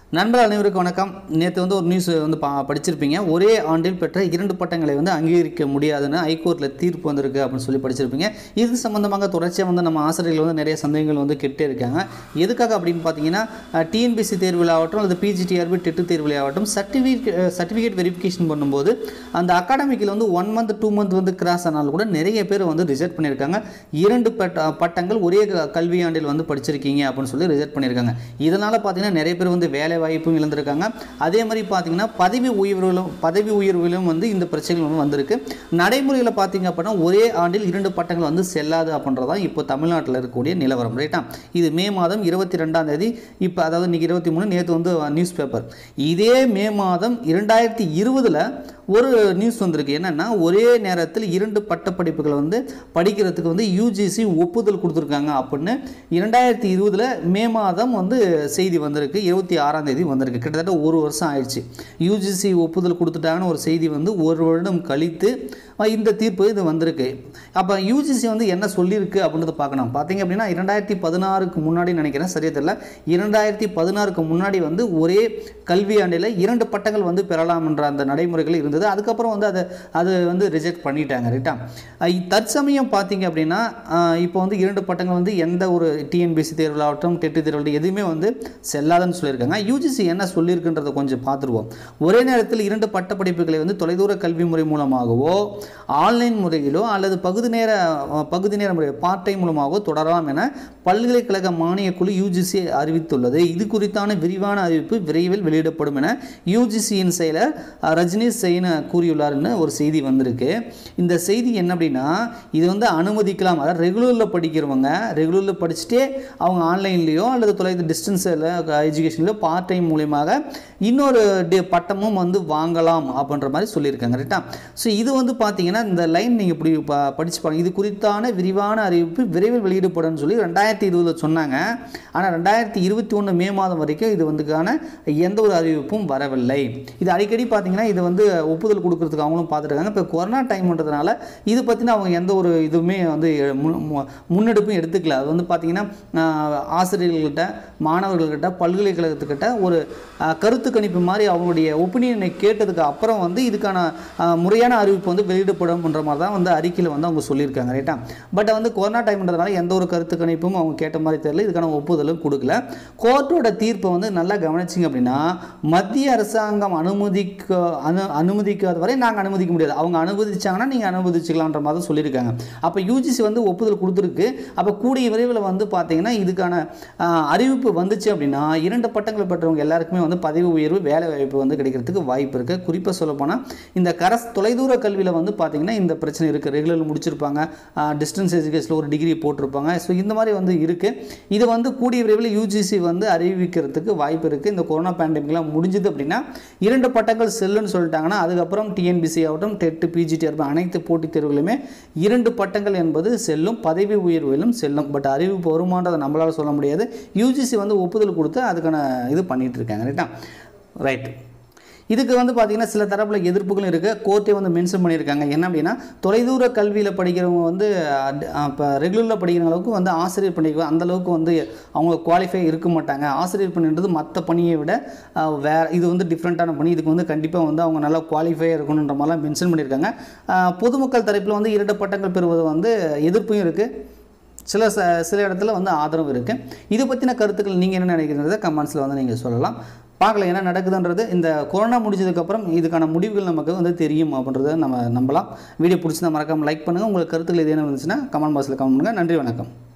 நண்பர் அனைவருக்கும் வணக்கம் நேற்று வந்து ஒரு நியூஸ் வந்து பா படிச்சிருப்பீங்க ஒரே ஆண்டில் பெற்ற இரண்டு பட்டங்களை வந்து அங்கீகரிக்க முடியாதுன்னு ஹைகோர்ட்டில் தீர்ப்பு வந்திருக்கு அப்படின்னு சொல்லி படிச்சிருப்பீங்க இது சம்மந்தமாக தொடர்ச்சியாக வந்து நம்ம ஆசிரியர்கள் வந்து நிறைய சந்தேகங்கள் வந்து கெட்டே இருக்காங்க எதுக்காக அப்படின்னு பார்த்தீங்கன்னா டிஎன்பிசி தேர்வில் ஆகட்டும் அல்லது பிஜிடிஆர்பி டெட்டு தேர்வில் ஆகட்டும் சர்டிஃபிகேட் சர்டிஃபிகேட் வெரிஃபிகேஷன் பண்ணும்போது அந்த அகாடமிக்கில் வந்து ஒன் மந்த் டூ மந்த் வந்து கிராஸ் ஆனாலும் கூட நிறைய பேர் வந்து ரிஜெக்ட் பண்ணியிருக்காங்க இரண்டு பட்ட பட்டங்கள் ஒரே க- கல்வியாண்டில் வந்து படிச்சிருக்கீங்க அப்படின்னு சொல்லி ரிஜெக்ட் பண்ணியிருக்காங்க இதனால் பார்த்தீங்கன்னா நிறைய பேர் வந்து வேலை வாய்ப்பும் இழந்திருக்காங்க அதே மாதிரி பார்த்தீங்கன்னா பதவி உயர்வுகளும் பதவி உயர்வுகளும் வந்து இந்த பிரச்சனைகள் வந்து வந்திருக்கு நடைமுறையில் பார்த்தீங்க அப்படின்னா ஒரே ஆண்டில் இரண்டு பட்டங்கள் வந்து செல்லாது அப்படின்றதான் இப்போ தமிழ்நாட்டில் இருக்கக்கூடிய நிலவரம் ரைட்டா இது மே மாதம் இருபத்தி ரெண்டாம் தேதி இப்போ அதாவது இன்னைக்கு இருபத்தி மூணு நேற்று வந்து நியூஸ் பேப்பர் இதே மே மாதம் இரண்டாயிரத்தி இருபதில் ஒரு நியூஸ் வந்திருக்கு என்னன்னா ஒரே நேரத்தில் இரண்டு பட்டப்படிப்புகளை வந்து படிக்கிறதுக்கு வந்து யூஜிசி ஒப்புதல் கொடுத்துருக்காங்க அப்படின்னு இரண்டாயிரத்தி இருபதில் மே மாதம் வந்து செய்தி வந்திருக்கு இருபத்தி ஆறாம் தேதி வந்திருக்கு கிட்டத்தட்ட ஒரு வருஷம் ஆயிடுச்சு யூஜிசி ஒப்புதல் கொடுத்துட்டாங்கன்னு ஒரு செய்தி வந்து ஒரு வருடம் கழித்து அஹ், இந்த தீர்ப்பு இது வந்திருக்கு அப்போ யூஜிசி வந்து என்ன சொல்லியிருக்கு அப்படின்றத பார்க்கணும் பார்த்தீங்க அப்படின்னா இரண்டாயிரத்தி பதினாறுக்கு முன்னாடி நினைக்கிறேன் சரியா தெரியல இரண்டாயிரத்தி பதினாறுக்கு முன்னாடி வந்து ஒரே கல்வியாண்டில் இரண்டு பட்டங்கள் வந்து பெறலாம் என்ற அந்த நடைமுறைகள் இருந்தது அதுக்கப்புறம் வந்து அதை அது வந்து ரிஜெக்ட் பண்ணிட்டாங்க ரைட்டா அஹ் தற்சமயம் பார்த்தீங்க அப்படின்னா அஹ் இப்போ வந்து இரண்டு பட்டங்கள் வந்து எந்த ஒரு டிஎன்பிசி தேர்வில் ஆகட்டும் டெட்டு தேர்வில் எதுவுமே வந்து செல்லாதுன்னு சொல்லியிருக்காங்க யூஜிசி என்ன சொல்லியிருக்குன்றதை கொஞ்சம் பார்த்துருவோம் ஒரே நேரத்தில் இரண்டு பட்டப்படிப்புகளை வந்து தொலைதூர கல்வி முறை மூலமாகவோ ஆன்லைன் முறையிலோ அல்லது பகுதி நேர அஹ், பகுதி நேர முறை பார்ட் டைம் மூலமாகவோ தொடரலாம் என பல்கலைக்கழக மானியக் குழு யூஜிசி அறிவித்துள்ளது இது குறித்தான விரிவான அறிவிப்பு விரைவில் வெளியிடப்படும் என யூஜிசியின் செயலர் அஹ், ரஜினிஷ் செயின் கூறியுள்ளார்னு ஒரு செய்தி வந்திருக்கு இந்த செய்தி என்ன அப்படின்னா இது வந்து அனுமதிக்கலாம் அதாவது ரெகுலரில் படிக்கிறவங்க ரெகுலரில் படிச்சுட்டே அவங்க ஆன்லைன்லேயோ அல்லது தொலைது டிஸ்டன்ஸில் எஜுகேஷன்லையோ பார்ட் டைம் மூலியமாக இன்னொரு டி பட்டமும் வந்து வாங்கலாம் அப்படின்ற மாதிரி சொல்லியிருக்காங்க ரைட்டா ஸோ இது வந்து பார்த்தீங்கன்னா இந்த லைன் நீங்கள் இப்படி ப படிச்சு பாருங்க இது குறித்தான விரிவான அறிவிப்பு விரைவில் வெளியிடப்படும்னு சொல்லி ரெண்டாயிரத்தி இருபதில் சொன்னாங்க ஆனால் ரெண்டாயிரத்தி இருபத்தி ஒன்று மே மாதம் வரைக்கும் இது வந்துக்கான எந்த ஒரு அறிவிப்பும் வரவில்லை இது அடிக்கடி பார்த்தீங்கன்னா இது வந்து ஒப்புதல் கொடுக்கறதுக்கு அவங்களும் பார்த்துருக்காங்க இப்போ கொரோனா டைம்ன்றதுனால இது பற்றின அவங்க எந்த ஒரு இதுவுமே வந்து மு- மு- முன்னெடுப்பும் எடுத்துக்கல அது வந்து பார்த்தீங்கன்னா ஆஹ், ஆசிரியர்கள்கிட்ட மாணவர்கள்கிட்ட பல்கலைக்கழகத்துக்கிட்ட ஒரு ஆஹ், கருத்து கணிப்பு மாதிரி அவங்களுடைய ஒப்பீனியனை கேட்டதுக்கு அப்புறம் வந்து இதுக்கான ஆஹ், முறையான அறிவிப்பு வந்து வெளியிடப்படும்ன்ற மாதிரி தான் வந்து அறிக்கையில் வந்து அவங்க சொல்லியிருக்காங்க ரைட்டா பட் வந்து கொரோனா டைம்ன்றதுனால எந்த ஒரு கருத்து கணிப்பும் அவங்க கேட்ட மாதிரி தெரியல இதுக்கான ஒப்புதலும் கொடுக்கல கோர்ட்டோட தீர்ப்பை வந்து நல்லா கவனிச்சிங்க அப்படின்னா மத்திய அரசாங்கம் அனுமதிக்க அனு அனுமதிக்காத வரை நாங்கள் அனுமதிக்க முடியாது அவங்க அனுமதிச்சாங்கன்னா நீங்கள் அனுமதிச்சுக்கலான்ற மாதிரி தான் சொல்லியிருக்காங்க அப்போ யூஜிசி வந்து ஒப்புதல் கொடுத்துருக்கு அப்போ கூடிய விரைவில் வந்து பார்த்தீங்கன்னா இதுக்கான ஆஹ், அறிவிப்பு வந்துச்சு அப்படின்னா இரண்டு பட்டங்கள் பெற்றவங்க எல்லாருக்குமே வந்து பதவி உயர்வு வேலை வாய்ப்பு வந்து கிடைக்கிறதுக்கு வாய்ப்பு இருக்குது குறிப்பாக சொல்லப்போனால் இந்த கரஸ் தொலைதூர கல்வியில் வந்து பார்த்தீங்கன்னா இந்த பிரச்சனை இருக்குது ரெகுலர் முடிச்சிருப்பாங்க டிஸ்டன்ஸ் எஜுகேஷனில் ஒரு டிகிரி போட்டிருப்பாங்க ஸோ இந்த மாதிரி வந்து இருக்குது இது வந்து கூடிய விரைவில் யூஜிசி வந்து அறிவிக்கிறதுக்கு வாய்ப்பு இருக்குது இந்த கொரோனா பேண்டமிக்லாம் முடிஞ்சுது அப்படின்னா இரண்டு பட்டங்கள் செல்லுன்னு சொல்லிட்டாங்கன்னா அதுக்கப்புறம் டிஎன்பிசி ஆகட்டும் டெட்டு பிஜிடிஆர்பி அனைத்து போட்டித் தேர்வுகளுமே இரண்டு பட்டங்கள் என்பது செல்லும் பதவி உயர்விலும் செல்லும் பட் அறிவிப்பு வருமானதை நம்மளால் சொல்ல முடியாது யூஜிசி வந்து ஒப்புதல் கொடுத்து அதுக்கான இது பண்ணிட்டு இருக்காங்க ரைட்டா ரைட் இதுக்கு வந்து பார்த்தீங்கன்னா சில தரப்பில் எதிர்ப்புகளும் இருக்குது கோர்ட்டே வந்து மென்ஷன் பண்ணியிருக்காங்க என்ன அப்படின்னா தொலைதூர கல்வியில் படிக்கிறவங்க வந்து இப்போ ரெகுலரில் படிக்கிற அளவுக்கு வந்து ஆசிரியர் பணிக்கு அந்த அளவுக்கு வந்து அவங்க குவாலிஃபை இருக்க மாட்டாங்க ஆசிரியர் பணின்றது மற்ற பணியை விட அஹ், வேற இது வந்து டிஃப்ரெண்ட்டான பணி இதுக்கு வந்து கண்டிப்பாக வந்து அவங்க நல்லா குவாலிஃபை இருக்கணுன்ற மாதிரிலாம் மென்ஷன் பண்ணியிருக்காங்க அஹ், பொதுமக்கள் தரப்பில் வந்து இரண்டு பட்டங்கள் பெறுவது வந்து எதிர்ப்பும் இருக்குது சில ச சில இடத்துல வந்து ஆதரவு இருக்குது இது பற்றின கருத்துக்கள் நீங்கள் என்ன நினைக்கிறத கமெண்ட்ஸில் வந்து நீங்கள் சொல்லலாம் பார்க்கலாம் என்ன நடக்குதுன்றது இந்த கொரோனா முடிஞ்சதுக்கப்புறம் இதுக்கான முடிவுகள் நமக்கு வந்து தெரியும் அப்படின்றத நம்ம நம்பலாம் வீடியோ பிடிச்சிருந்தா மறக்காமல் லைக் பண்ணுங்கள் உங்களுக்கு கருத்துக்கள் எது என்ன இருந்துச்சுன்னா கமெண்ட் பாக்ஸில் கமெண்ட் பண்ணுங்கள் நன்றி வணக்கம்